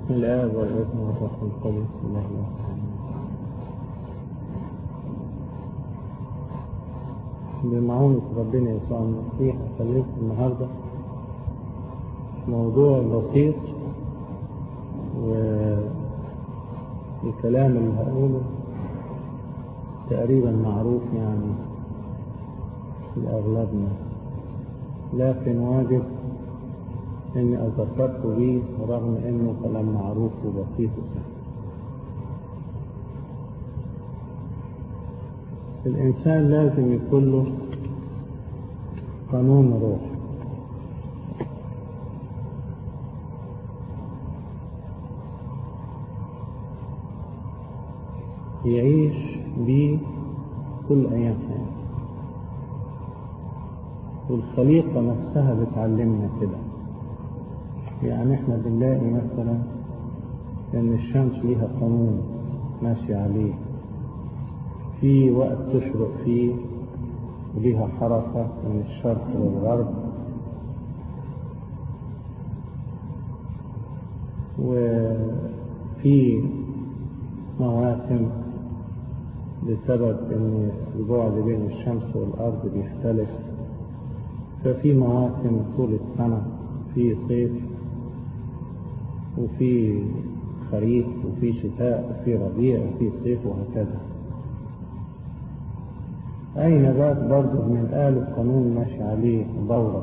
الآب والابن والروح القدس الله الواحد بمعونة ربنا يسوع المسيح أكلمكم النهاردة موضوع بسيط والكلام اللي هقوله تقريبا معروف يعني لأغلبنا لكن واجب اني اذكرت به رغم انه كلام معروف وبسيط وسهل الانسان لازم يكون له قانون روح يعيش بيه كل ايام حياته والخليقة نفسها بتعلمنا كده يعني احنا بنلاقي مثلا ان الشمس ليها قانون ماشي عليه في وقت تشرق فيه وليها حركة من الشرق للغرب وفي مواسم بسبب ان البعد بين الشمس والارض بيختلف ففي مواسم طول السنة في صيف وفي خريف وفي شتاء وفي ربيع وفي صيف وهكذا أي نبات برضه من آل القانون ماشي عليه دورة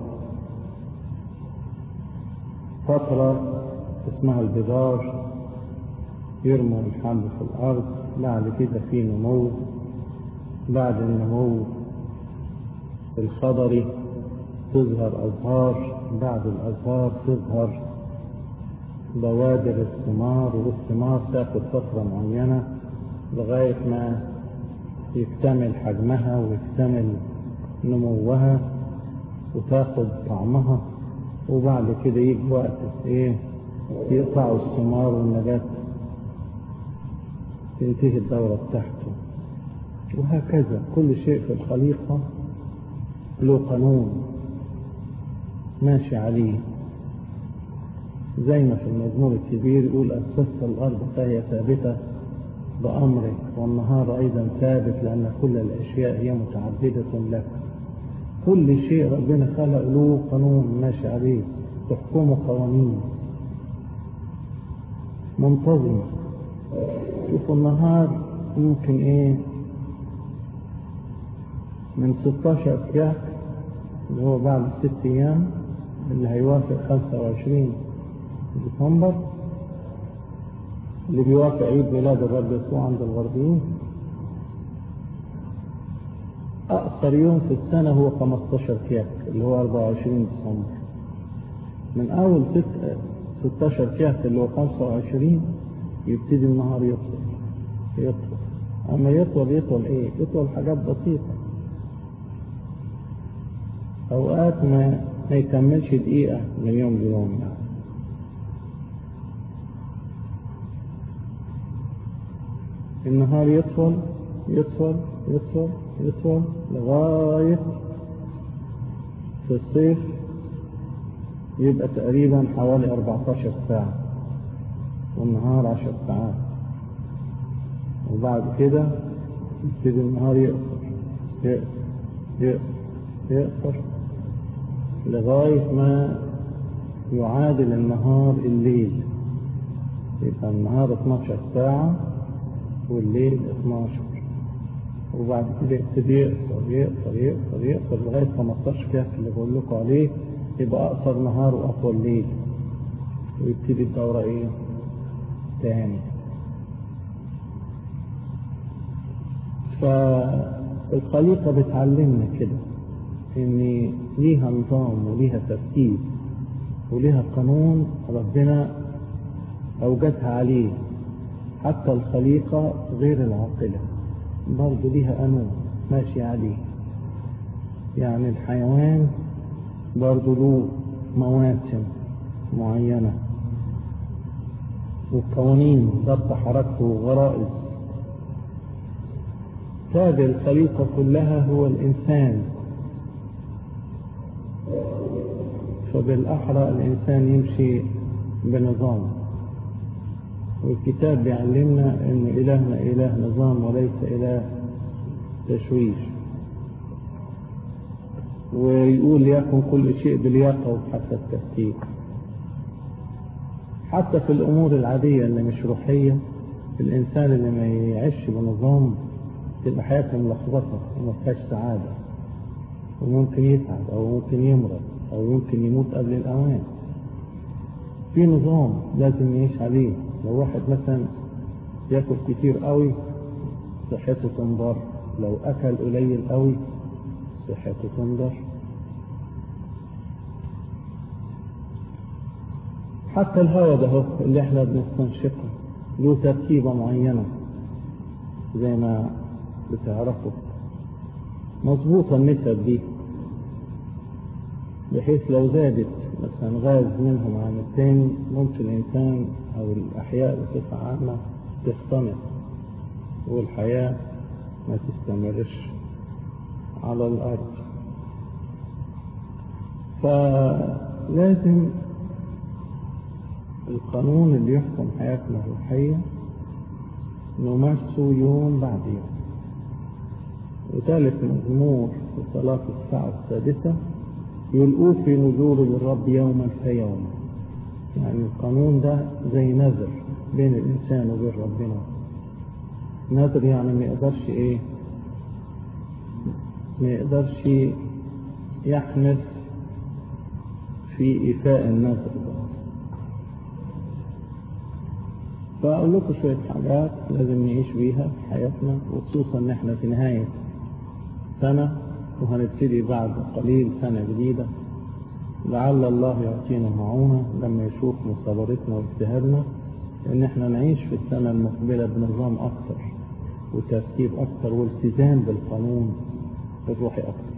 فترة اسمها البذار يرموا الحب في الأرض بعد كده في نمو بعد النمو الخضري تظهر أزهار بعد الأزهار تظهر بوادر الثمار والثمار تاخد فترة معينة لغاية ما يكتمل حجمها ويكتمل نموها وتاخد طعمها وبعد كده يجي وقت ايه يقطعوا الثمار والنبات تنتهي الدورة بتاعته وهكذا كل شيء في الخليقة له قانون ماشي عليه زي ما في المزمور الكبير يقول أسست الأرض فهي ثابتة بأمرك والنهار أيضا ثابت لأن كل الأشياء هي متعبدة لك كل شيء ربنا خلق له قانون ماشي عليه تحكمه قوانين منتظمة شوفوا النهار ممكن ايه من 16 كياك اللي هو بعد ست ايام اللي هيوافق 25 ديسمبر اللي بيوافق عيد ميلاد الرب يسوع عند الغربيين أقصر يوم في السنة هو 15 كياك اللي هو 24 ديسمبر من أول 16 كياك اللي هو 25 يبتدي النهار يطول يطول أما يطول يطول إيه؟ يطول حاجات بسيطة أوقات ما ما يكملش دقيقة من يوم ليوم يعني. النهار يطول يطول يطول يطول لغاية في الصيف يبقى تقريبا حوالي 14 ساعة والنهار 10 ساعات وبعد كده يبتدي النهار يقصر يقصر يقصر يقصر لغاية ما يعادل النهار الليل يبقى النهار 12 ساعة والليل 12 وبعد كده يبتدي يقصر يقصر يقصر يقصر لغاية 15 كاس اللي بقول لكم عليه يبقى أقصر نهار وأطول ليل ويبتدي الدورة إيه؟ تاني فالخليقة بتعلمنا كده إن ليها نظام وليها ترتيب وليها قانون ربنا أوجدها عليه حتى الخليقة غير العاقلة برضه ليها قانون ماشي عليه يعني الحيوان برضه له مواسم معينة وقوانين ضبط حركته وغرائز تاج الخليقة كلها هو الإنسان فبالأحرى الإنسان يمشي بنظام والكتاب بيعلمنا ان الهنا اله نظام وليس اله تشويش ويقول يكن كل شيء باليقظة وحسب التفكير حتى في الامور العادية اللي مش روحية الانسان اللي ما يعيش بنظام تبقى حياته ملخبطة وما فيهاش سعادة وممكن يتعب او ممكن يمرض او ممكن يموت قبل الاوان في نظام لازم يعيش عليه لو واحد مثلا ياكل كتير قوي صحته تنضر لو اكل قليل قوي صحته تنضر حتى الهواء ده هو اللي احنا بنستنشقه له تركيبة معينة زي ما بتعرفوا مظبوطة النسب دي بحيث لو زادت مثلا غاز منهم عن الثاني ممكن الإنسان أو الأحياء بصفة عامة تختنق والحياة ما تستمرش على الأرض فلازم القانون اللي يحكم حياتنا الروحية نمارسه يوم بعد يوم وثالث مزمور في صلاة الساعة السادسة يلقوه في نذور للرب يوما فيوما يعني القانون ده زي نذر بين الإنسان وبين ربنا نذر يعني ما يقدرش إيه ما يقدرش يحنث في إيفاء النذر ده فأقول لكم شوية حاجات لازم نعيش بيها في حياتنا وخصوصا إن إحنا في نهاية سنة وهنبتدي بعد قليل سنة جديدة لعل الله يعطينا معونة لما يشوف مثابرتنا واجتهادنا إن إحنا نعيش في السنة المقبلة بنظام أكثر وترتيب أكثر والتزام بالقانون الروحي أكثر.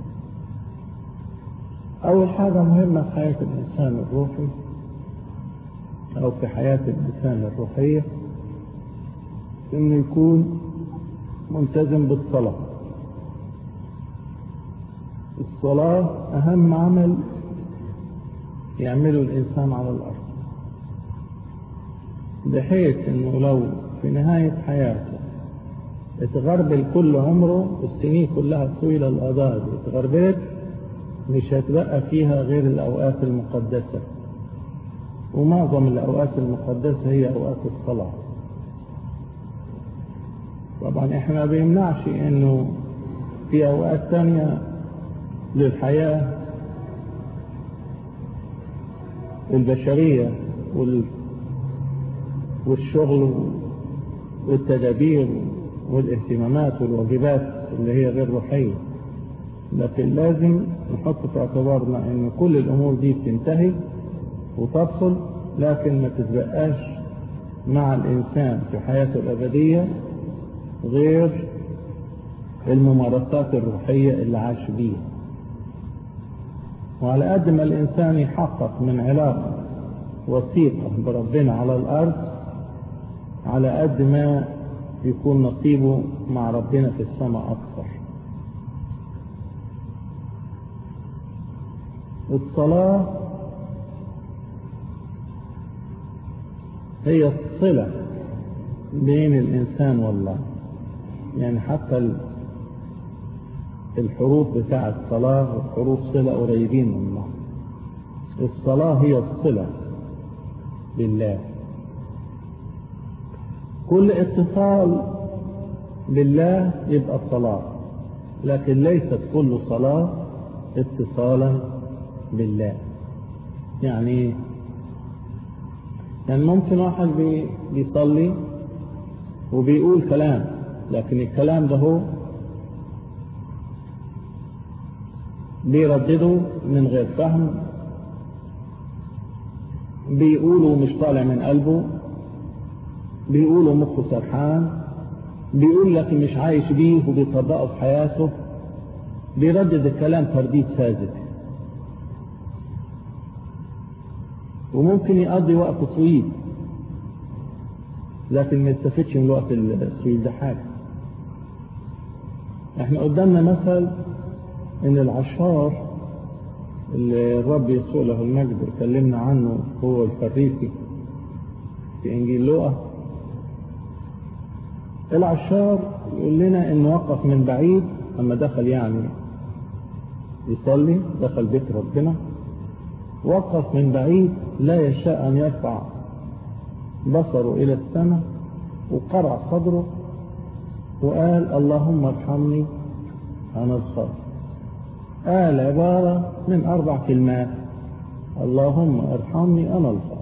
أول حاجة مهمة في حياة الإنسان الروحي أو في حياة الإنسان الروحية إنه يكون ملتزم بالصلاة. الصلاة أهم عمل يعمله الإنسان على الأرض بحيث إنه لو في نهاية حياته اتغربل كل عمره السنين كلها الطويلة الأضاء اتغربلت مش هتبقى فيها غير الأوقات المقدسة ومعظم الأوقات المقدسة هي أوقات الصلاة طبعا احنا ما بيمنعش انه في اوقات تانية للحياة البشرية وال... والشغل والتدابير والاهتمامات والواجبات اللي هي غير روحية لكن لازم نحط في اعتبارنا ان كل الامور دي بتنتهي وتفصل لكن ما تتبقاش مع الانسان في حياته الابدية غير الممارسات الروحية اللي عاش بيها وعلى قد ما الإنسان يحقق من علاقة وثيقة بربنا على الأرض على قد ما يكون نصيبه مع ربنا في السماء أكثر الصلاة هي الصلة بين الإنسان والله يعني حتى الحروف بتاع الصلاة والحروف صلة قريبين من الله الصلاة هي الصلة بالله كل اتصال بالله يبقى صلاة لكن ليست كل صلاة اتصالا بالله يعني يعني ممكن واحد بي بيصلي وبيقول كلام لكن الكلام ده هو بيرددوا من غير فهم بيقولوا مش طالع من قلبه بيقولوا مخه سرحان بيقول لك مش عايش بيه وبيطبقه في حياته بيردد الكلام ترديد ساذج وممكن يقضي وقت طويل لكن ما يستفدش من الوقت الطويل ده حاجه احنا قدامنا مثل ان العشار اللي الرب يسوع له المجد اتكلمنا عنه هو الفريسي في في إنجيل لوقا العشار يقول لنا إنه وقف من بعيد أما دخل يعني يصلي دخل بيت ربنا وقف من بعيد لا يشاء أن يرفع بصره إلى السماء وقرع صدره وقال اللهم ارحمني أنا الخاطئ قال عبارة من أربع كلمات اللهم ارحمني أنا الخاطئ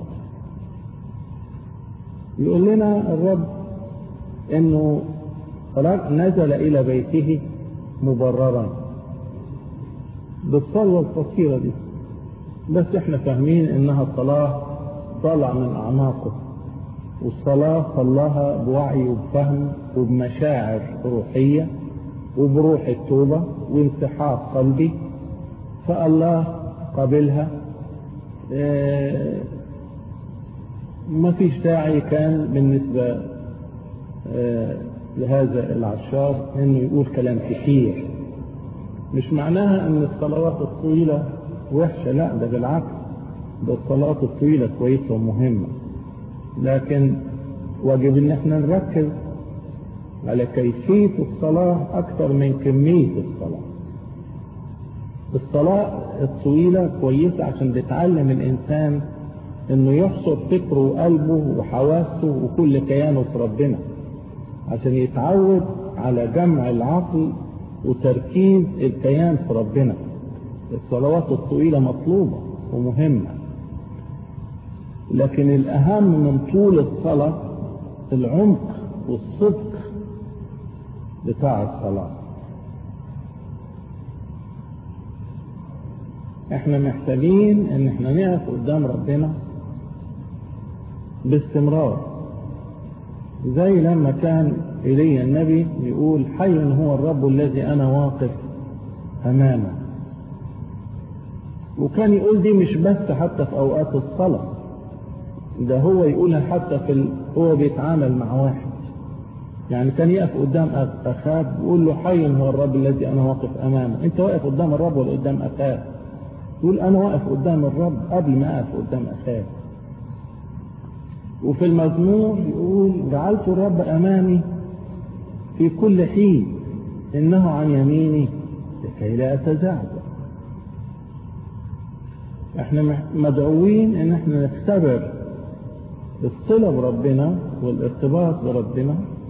يقول لنا الرب انه نزل الى بيته مبررا بالصلوة القصيرة دي بس احنا فاهمين انها صلاة طالع من اعماقه والصلاة صلاها بوعي وبفهم وبمشاعر روحية وبروح التوبة وانسحاب قلبي فالله قبلها اه ما فيش داعي كان بالنسبة اه لهذا العشار انه يقول كلام كثير مش معناها ان الصلوات الطويلة وحشة لا ده بالعكس ده الصلوات الطويلة كويسة ومهمة لكن واجب ان احنا نركز على كيفية الصلاة اكثر من كمية الصلاة الصلاة الطويلة كويسة عشان بتعلم الانسان انه يحصر فكره وقلبه وحواسه وكل كيانه في ربنا عشان يتعود على جمع العقل وتركيز الكيان في ربنا الصلوات الطويلة مطلوبة ومهمة لكن الأهم من طول الصلاة العمق والصدق بتاع الصلاة احنا محتاجين ان احنا نقف قدام ربنا باستمرار زي لما كان إلي النبي يقول حي هو الرب الذي أنا واقف أمامه وكان يقول دي مش بس حتى في أوقات الصلاة ده هو يقولها حتى في ال... هو بيتعامل مع واحد يعني كان يقف قدام أخاب يقول له حي هو الرب الذي أنا واقف أمامه أنت واقف قدام الرب ولا قدام أخاب يقول أنا واقف قدام الرب قبل ما أقف قدام أخاب وفي المزمور يقول جعلت الرب أمامي في كل حين إنه عن يميني لكي لا أتزعزع احنا مدعوين ان احنا نختبر الصلة بربنا والارتباط بربنا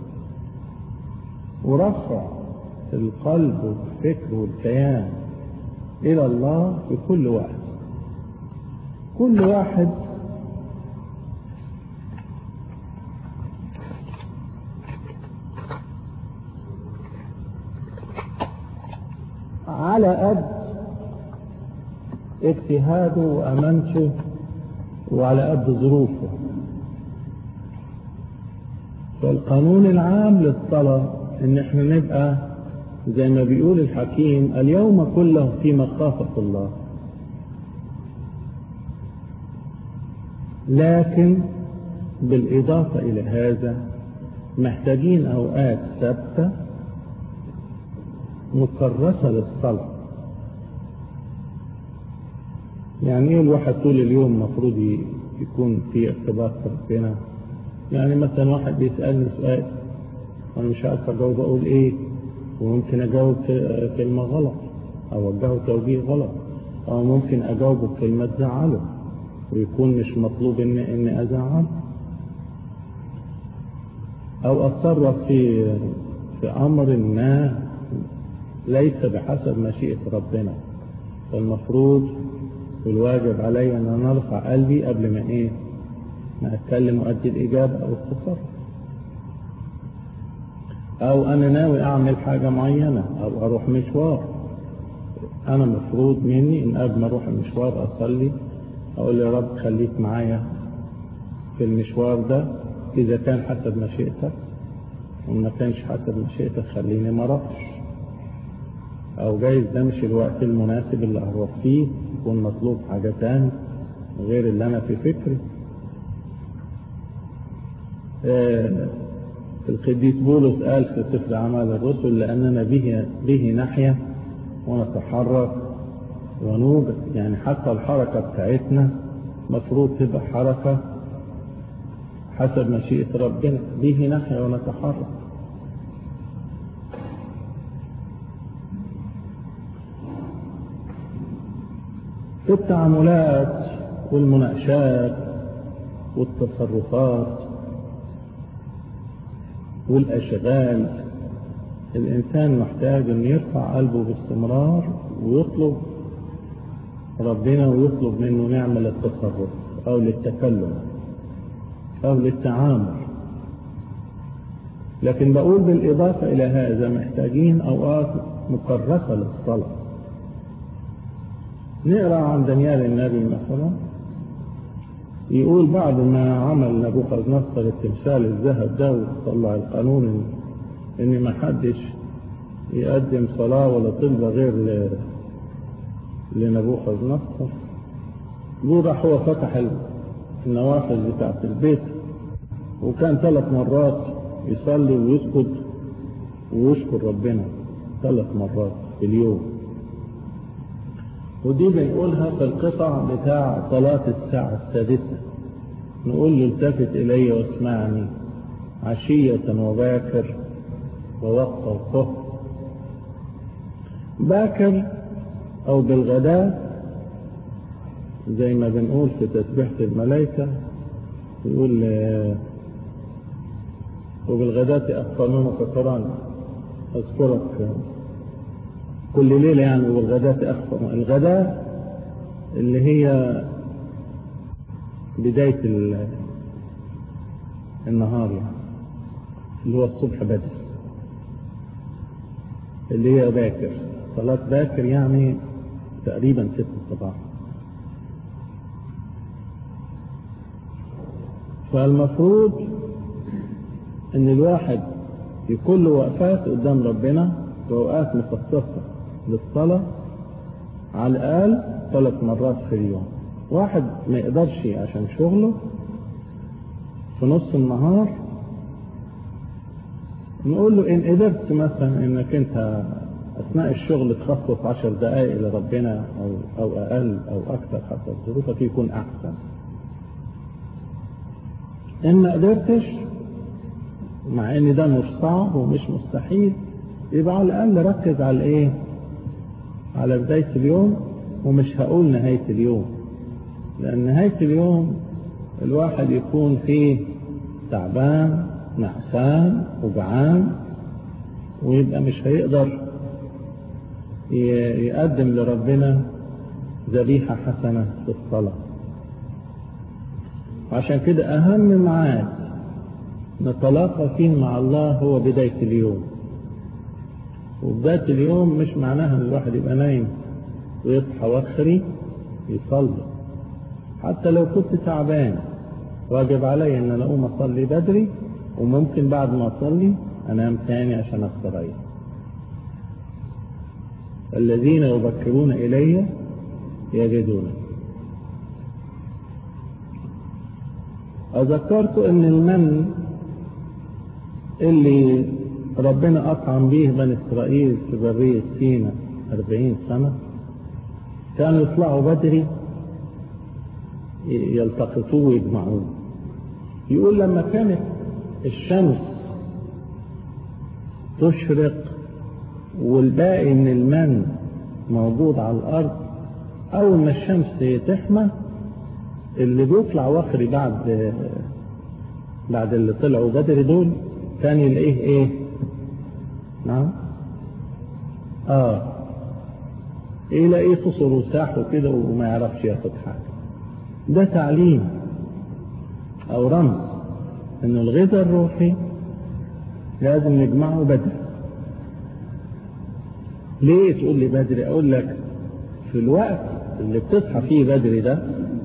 ورفع القلب والفكر والكيان الى الله في كل وقت كل واحد على قد اجتهاده وامانته وعلى قد ظروفه فالقانون العام للصلاة ان احنا نبقى زي ما بيقول الحكيم اليوم كله في مخافة الله لكن بالإضافة إلى هذا محتاجين أوقات ثابتة مكرسة للصلاة يعني ايه الواحد طول اليوم المفروض يكون في ارتباط بربنا يعني مثلا واحد بيسألني سؤال وانا مش عارف اجاوب اقول ايه وممكن اجاوب كلمة غلط او اوجهه توجيه غلط او ممكن اجاوبه بكلمة تزعله ويكون مش مطلوب ان اني ازعله او اتصرف في في امر ما ليس بحسب مشيئة ربنا فالمفروض والواجب علي ان انا ارفع قلبي قبل ما ايه ما اتكلم وادي الاجابة او التصرف او انا ناوي اعمل حاجة معينة او اروح مشوار انا مفروض مني ان قبل ما اروح المشوار اصلي اقول يا رب خليك معايا في المشوار ده اذا كان حسب مشيئتك وما كانش حسب مشيئتك خليني ما اروحش او جايز ده مش الوقت المناسب اللي اروح فيه يكون مطلوب حاجة تاني غير اللي انا في فكري آه القديس بولس قال في سفر اعمال الرسل لاننا به به نحيا ونتحرك ونوجد يعني حتى الحركة بتاعتنا مفروض تبقى حركة حسب مشيئة ربنا به نحيا ونتحرك في التعاملات والمناقشات والتصرفات والأشغال الإنسان محتاج أن يرفع قلبه باستمرار ويطلب ربنا ويطلب منه نعمة للتصرف أو للتكلم أو للتعامل لكن بقول بالإضافة إلى هذا محتاجين أوقات مكرسة للصلاة نقرأ عن دانيال النبي مثلا يقول بعد ما عمل نبوخذ نصر التمثال الذهب ده وطلع القانون ان ما حدش يقدم صلاة ولا طلبة غير ل... لنبوخذ نصر يقول راح هو فتح النوافذ بتاعت البيت وكان ثلاث مرات يصلي ويسجد ويشكر ربنا ثلاث مرات في اليوم ودي بنقولها في القطع بتاع صلاة الساعة السادسة نقول له التفت إلي واسمعني عشية وباكر ووقت الظهر باكر أو بالغداء زي ما بنقول في تسبيحة الملائكة يقول وبالغداة أخفنون فكران أذكرك كل ليلة يعني والغداة أخفر الغداء اللي هي بداية النهار يعني اللي هو الصبح بدري اللي هي باكر صلاة باكر يعني تقريبا ست الصباح فالمفروض ان الواحد يكون له وقفات قدام ربنا وأوقات مخصصة للصلاة على الأقل ثلاث مرات في اليوم واحد ما يقدرش عشان شغله في نص النهار نقول له إن قدرت مثلا إنك أنت أثناء الشغل تخصص عشر دقائق لربنا أو أو أقل أو أكثر حسب ظروفك يكون أحسن. إن ما قدرتش مع إن ده مش صعب ومش مستحيل يبقى على الأقل ركز على الإيه؟ على بداية اليوم ومش هقول نهاية اليوم لأن نهاية اليوم الواحد يكون فيه تعبان نعسان وجعان ويبقى مش هيقدر يقدم لربنا ذبيحة حسنة في الصلاة عشان كده أهم ميعاد نتلاقى فيه مع الله هو بداية اليوم وبداية اليوم مش معناها ان الواحد يبقى نايم ويصحى وخري يصلي حتى لو كنت تعبان واجب علي ان انا اقوم اصلي بدري وممكن بعد ما اصلي انام تاني عشان استريح الذين يبكرون الي يجدون اذكرت ان المن اللي ربنا أطعم به بني إسرائيل في برية سينا أربعين سنة كانوا يطلعوا بدري يلتقطوه ويجمعوه يقول لما كانت الشمس تشرق والباقي من المن موجود على الأرض أول ما الشمس تحمى اللي بيطلع وخري بعد بعد اللي طلعوا بدري دول كان يلاقيه ايه نعم اه يلاقيه فصل وساح وكده وما يعرفش ياخد حاجه ده تعليم او رمز ان الغذاء الروحي لازم نجمعه بدري ليه تقول لي بدري اقول لك في الوقت اللي بتصحى فيه بدري ده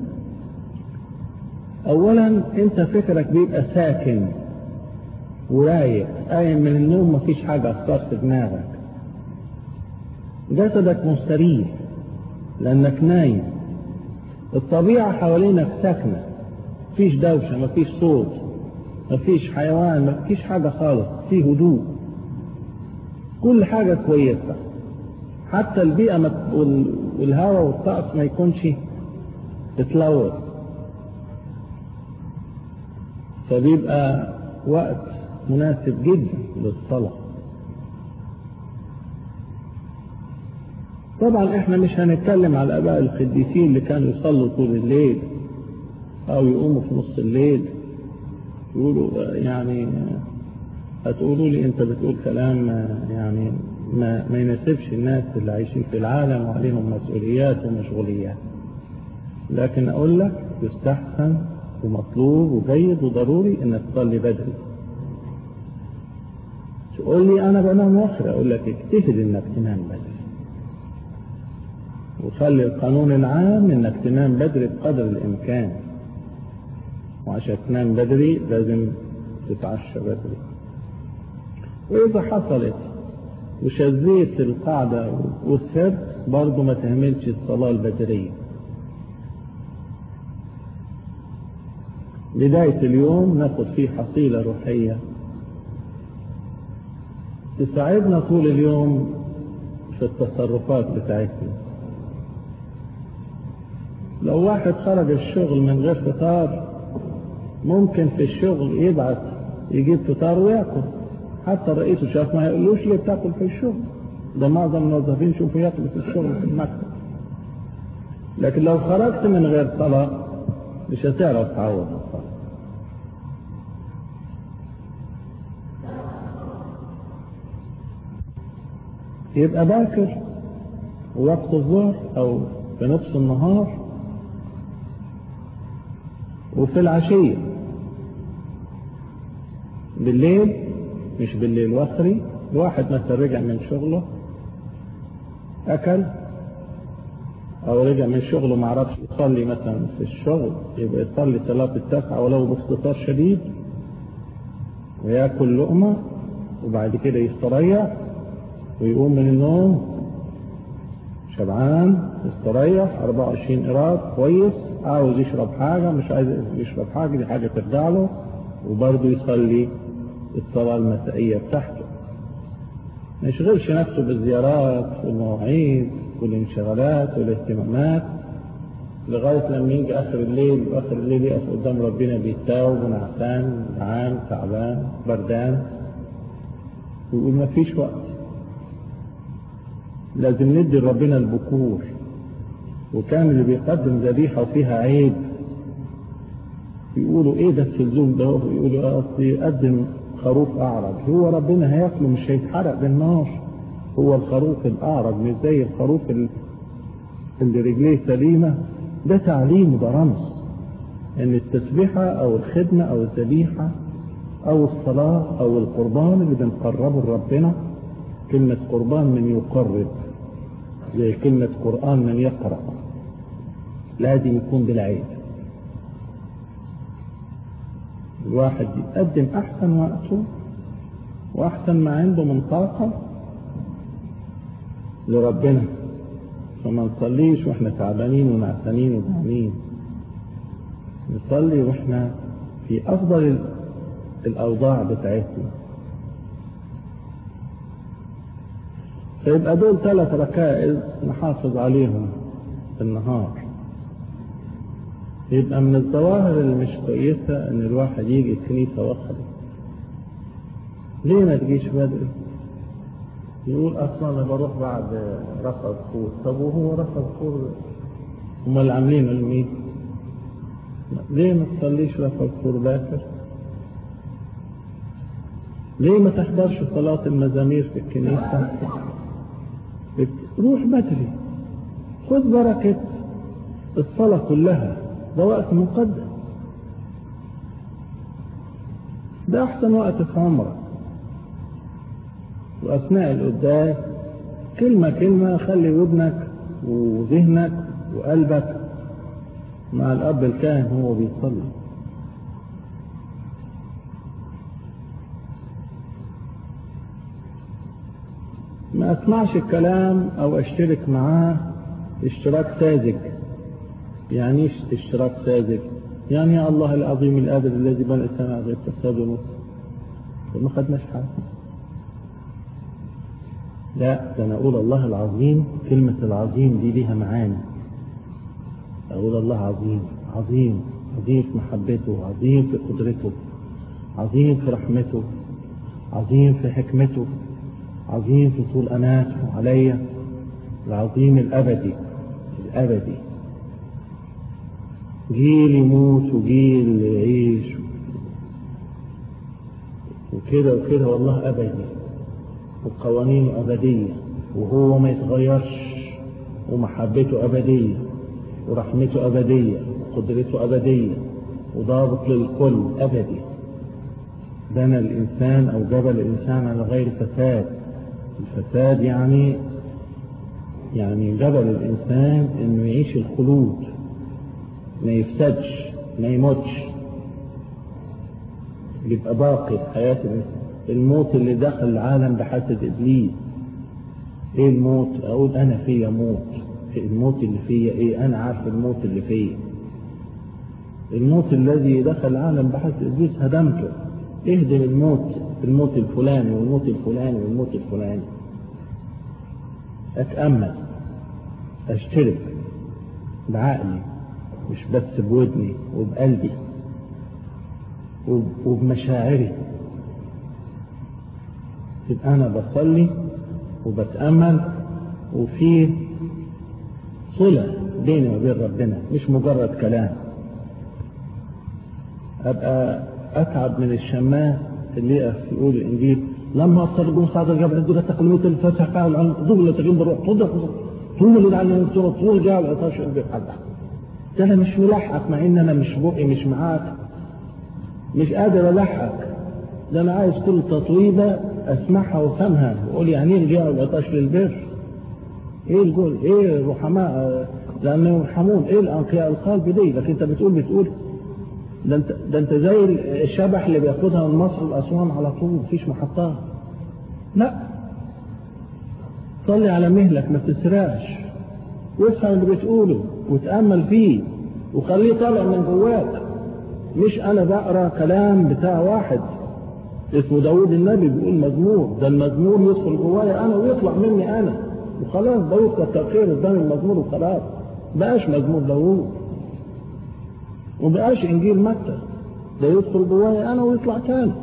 اولا انت فكرك بيبقى ساكن ورايق قايم من النوم مفيش حاجة أفكار في دماغك جسدك مستريح لأنك نايم الطبيعة حوالينك ساكنة مفيش دوشة مفيش صوت مفيش حيوان مفيش حاجة خالص في هدوء كل حاجة كويسة حتى البيئة والهواء والطقس ما يكونش تتلوث فبيبقى وقت مناسب جدا للصلاة طبعا احنا مش هنتكلم على الاباء القديسين اللي كانوا يصلوا طول الليل او يقوموا في نص الليل يقولوا يعني هتقولوا لي انت بتقول كلام يعني ما, ما يناسبش الناس اللي عايشين في العالم وعليهم مسؤوليات ومشغوليات لكن اقول لك يستحسن ومطلوب وجيد وضروري انك تصلي بدري تقول لي انا بنام مؤخر اقول لك اجتهد انك تنام بدري وخلي القانون العام انك تنام بدري بقدر الامكان وعشان تنام بدري لازم تتعشى بدري واذا حصلت وشذيت القاعدة والسر برضه ما تهملش الصلاة البدرية بداية اليوم ناخد فيه حصيلة روحية تساعدنا طول اليوم في التصرفات بتاعتنا لو واحد خرج الشغل من غير فطار ممكن في الشغل يبعت يجيب فطار وياكل حتى رئيسه شاف ما يقولوش ليه بتاكل في الشغل ده معظم الموظفين شوفوا ياكلوا في الشغل في المكتب لكن لو خرجت من غير صلاة مش هتعرف تعوض الصلاة يبقى باكر وقت الظهر او في نصف النهار وفي العشية بالليل مش بالليل وخري واحد مثلا رجع من شغله أكل أو رجع من شغله ما عرفش يصلي مثلا في الشغل يبقى يصلي صلاة التسعة ولو باختصار شديد وياكل لقمة وبعد كده يستريح ويقوم من النوم شبعان يستريح 24 قراط كويس عاوز يشرب حاجة مش عايز يشرب حاجة دي حاجة ترجع له وبرضه يصلي الصلاة المسائية بتاعته ما يشغلش نفسه بالزيارات والمواعيد والانشغالات والاهتمامات لغاية لما يجي آخر الليل وآخر الليل يقف قدام ربنا بيتاوب ونعسان جعان تعبان بردان ويقول ما فيش وقت لازم ندي لربنا البكور وكان اللي بيقدم ذبيحة وفيها عيب يقولوا ايه ده السلزوم ده يقولوا اصل يقدم خروف اعرج هو ربنا هياكله مش هيتحرق بالنار هو الخروف الاعرج مش زي الخروف اللي رجليه سليمه ده تعليم وده رمز ان التسبيحه او الخدمه او الذبيحه او الصلاه او القربان اللي بنقربه لربنا كلمه قربان من يقرب زي كلمه قران من يقرا لازم يكون بالعيد الواحد يقدم احسن وقته واحسن ما عنده من طاقة لربنا فما نصليش واحنا تعبانين ونعسانين وجعانين نصلي واحنا في افضل الاوضاع بتاعتنا فيبقى دول ثلاث ركائز نحافظ عليهم في النهار يبقى من الظواهر اللي مش كويسة ان الواحد يجي الكنيسة وحده ليه ما تجيش بدري يقول اصلا انا بروح بعد رفع الصور طب وهو رفع الصور هم اللي عاملين المين ليه ما تصليش رفع الصور باكر ليه ما تحضرش صلاة المزامير في الكنيسة روح بدري خذ بركة الصلاة كلها ده وقت مقدس ده أحسن وقت في عمرك وأثناء القداس كلمة كلمة خلي ودنك وذهنك وقلبك مع الأب الكاهن هو بيصلي ما أسمعش الكلام أو أشترك معاه اشتراك ساذج يعني ايش اشتراك ساذج يعني يا الله العظيم القادر الذي بنى السماء غير فساد ونص ما خدناش حاجه لا ده انا اقول الله العظيم كلمة العظيم دي ليها معاني اقول الله عظيم عظيم عظيم في محبته عظيم في قدرته عظيم في رحمته عظيم في حكمته عظيم في طول أناته علي العظيم الأبدي الأبدي جيل يموت وجيل يعيش وكده وكده والله أبدي وقوانينه أبدية وهو ما يتغيرش ومحبته أبدية ورحمته أبدية وقدرته أبدية وضابط للكل أبدي بنى الإنسان أو جبل الإنسان على غير فساد الفساد يعني يعني جبل الإنسان إنه يعيش الخلود ما يفسدش ما يموتش يبقى باقي في حياة الإنسان الموت اللي دخل العالم بحسد إبليس إيه الموت؟ أقول أنا فيا موت الموت اللي فيا إيه؟ أنا عارف الموت اللي فيا الموت الذي دخل العالم بحسد إبليس هدمته اهدم الموت الموت الفلاني والموت الفلاني والموت الفلاني اتأمل اشترك بعقلي مش بس بودني وبقلبي وبمشاعري يبقى انا بصلي وبتأمل وفي صلة بيني وبين ربنا مش مجرد كلام ابقى اتعب من الشماس اللي يقف يقول الانجيل لما اصدقوا مساعدة جبل الدولة تقلمت الفتح قال عن دولة تقيم بالروح صدق طول اللي على الدكتور طول جاء العطاش بيحلق ده انا مش ملحق مع ان انا مش بقي مش معاك مش قادر الحق ده انا عايز كل تطويبة اسمعها وافهمها واقول يعني ايه جاء العطاش للبر ايه الجول ايه الرحماء لانه يرحمون ايه الانقياء القلب دي لكن انت بتقول بتقول ده انت ده انت زي الشبح اللي بياخدها من مصر لاسوان على طول مفيش محطات لا صلي على مهلك ما تسرقش وافهم اللي بتقوله وتامل فيه وخليه طالع من جواك مش انا بقرا كلام بتاع واحد اسمه داود النبي بيقول مزمور ده المزمور يدخل جوايا انا ويطلع مني انا وخلاص داود كتر خير قدام المزمور وخلاص بقاش مزمور داود وبقاش انجيل متى ده يدخل جوايا انا ويطلع تاني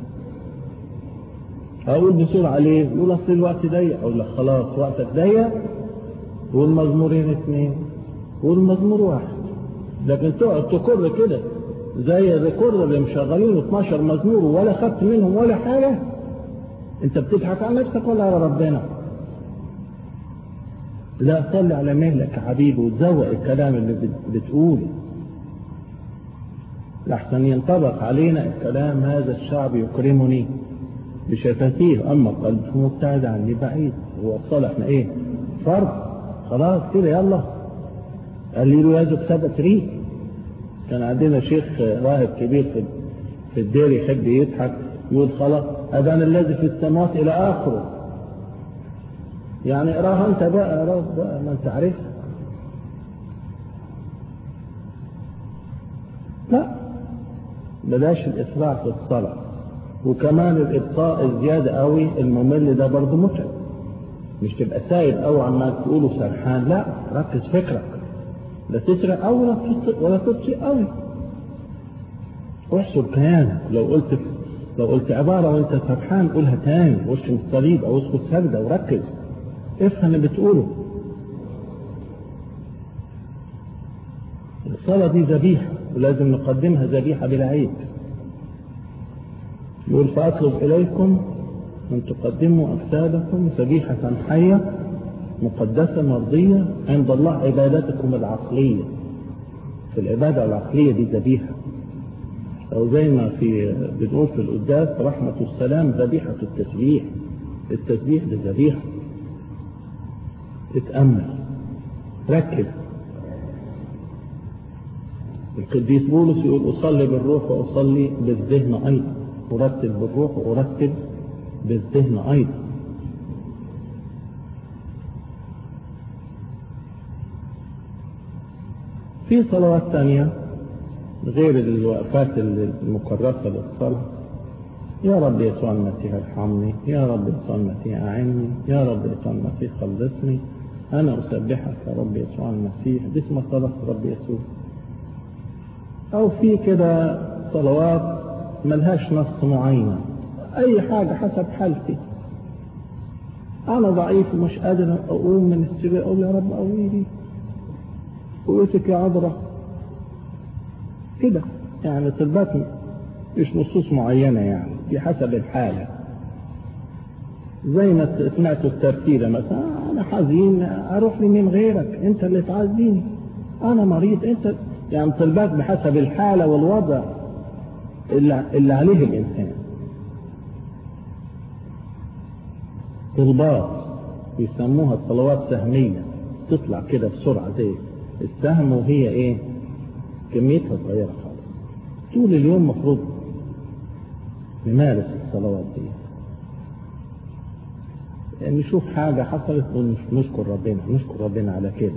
اقول بسرعه ليه يقول اصل الوقت ضيق اقول لك خلاص وقتك ضيق والمزمورين اثنين والمزمور واحد لكن تقعد تكر كده زي الريكورد اللي مشغلينه 12 مزمور ولا خدت منهم ولا حاجه انت بتضحك على نفسك ولا على ربنا لا صلي على مهلك يا حبيبي وتزوق الكلام اللي بتقوله لحسن ينطبق علينا الكلام هذا الشعب يكرمني بشفتيه اما قلبه مبتعد عني بعيد هو الصلاة احنا ايه فرض خلاص كده يلا قال لي له يزك سبت ريق كان عندنا شيخ راهب كبير في في الدير يحب يضحك يقول خلاص أذان الذي في السماوات إلى آخره يعني اقراها أنت بقى يا رب بقى ما أنت عارفها لا بلاش الإسراع في الصلاة وكمان الإبطاء الزيادة قوي الممل ده برضه متعب مش تبقى سايب قوي عمال تقوله سرحان لا ركز فكرك لا تسرق قوي ولا ولا تبطئ قوي احصر كيانك لو قلت لو قلت عبارة وانت سرحان قولها تاني وش الصليب او اسكت سجدة وركز افهم اللي بتقوله الصلاة دي ذبيحة ولازم نقدمها ذبيحة بلا عيب يقول فأطلب إليكم أن تقدموا أجسادكم ذبيحة حية مقدسة مرضية عند الله عبادتكم العقلية في العبادة العقلية دي ذبيحة أو زي ما في بنقول في القداس رحمة السلام ذبيحة التسبيح التسبيح دي ذبيحة اتأمل ركز القديس بولس يقول أصلي بالروح وأصلي بالذهن أيضا أرتب بالروح وأرتب بالذهن أيضا في صلوات ثانية غير الوقفات المكرسة للصلاة يا رب يسوع المسيح ارحمني يا رب يسوع المسيح أعني يا رب يسوع المسيح خلصني أنا أسبحك يا رب يسوع المسيح باسم صلاة رب يسوع أو في كده صلوات ملهاش نص معين أي حاجة حسب حالتي أنا ضعيف ومش قادر أقوم من السرير أقول يا رب قويني قوتك يا عذرة كده يعني طلبات مش نصوص معينة يعني دي حسب الحالة زي ما سمعتوا الترتيلة مثلا أنا حزين أروح لمين غيرك أنت اللي تعزيني أنا مريض أنت يعني طلبات بحسب الحالة والوضع اللي, اللي عليه الإنسان طلبات يسموها صلوات سهمية تطلع كده بسرعة زي السهم وهي ايه كميتها صغيرة خالص طول اليوم مفروض نمارس الصلوات دي يعني نشوف حاجة حصلت ونشكر ربنا نشكر ربنا على كده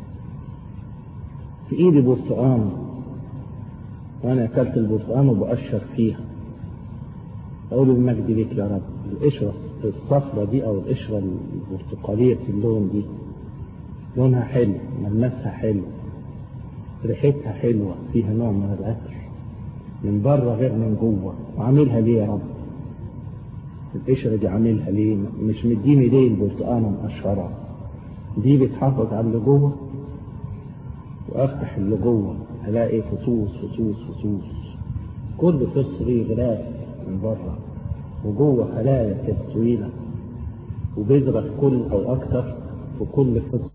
في ايدي برتقان وانا اكلت البرتقان وبأشر فيها اقول المجد ليك يا رب القشرة الصفرة دي او القشرة البرتقالية في اللون دي لونها حلو ملمسها حلو ريحتها حلوة فيها نوع من العطر من بره غير من جوه وعاملها ليه يا رب القشرة دي عاملها ليه مش مديني ليه البرتقانة مقشرة دي بتحافظ على اللي جوه وافتح اللي جوه الاقي فصوص فصوص فصوص كل فص ليه غلاف من بره وجوه خلايا كده طويلة وبذرة في كل أو أكثر في كل فص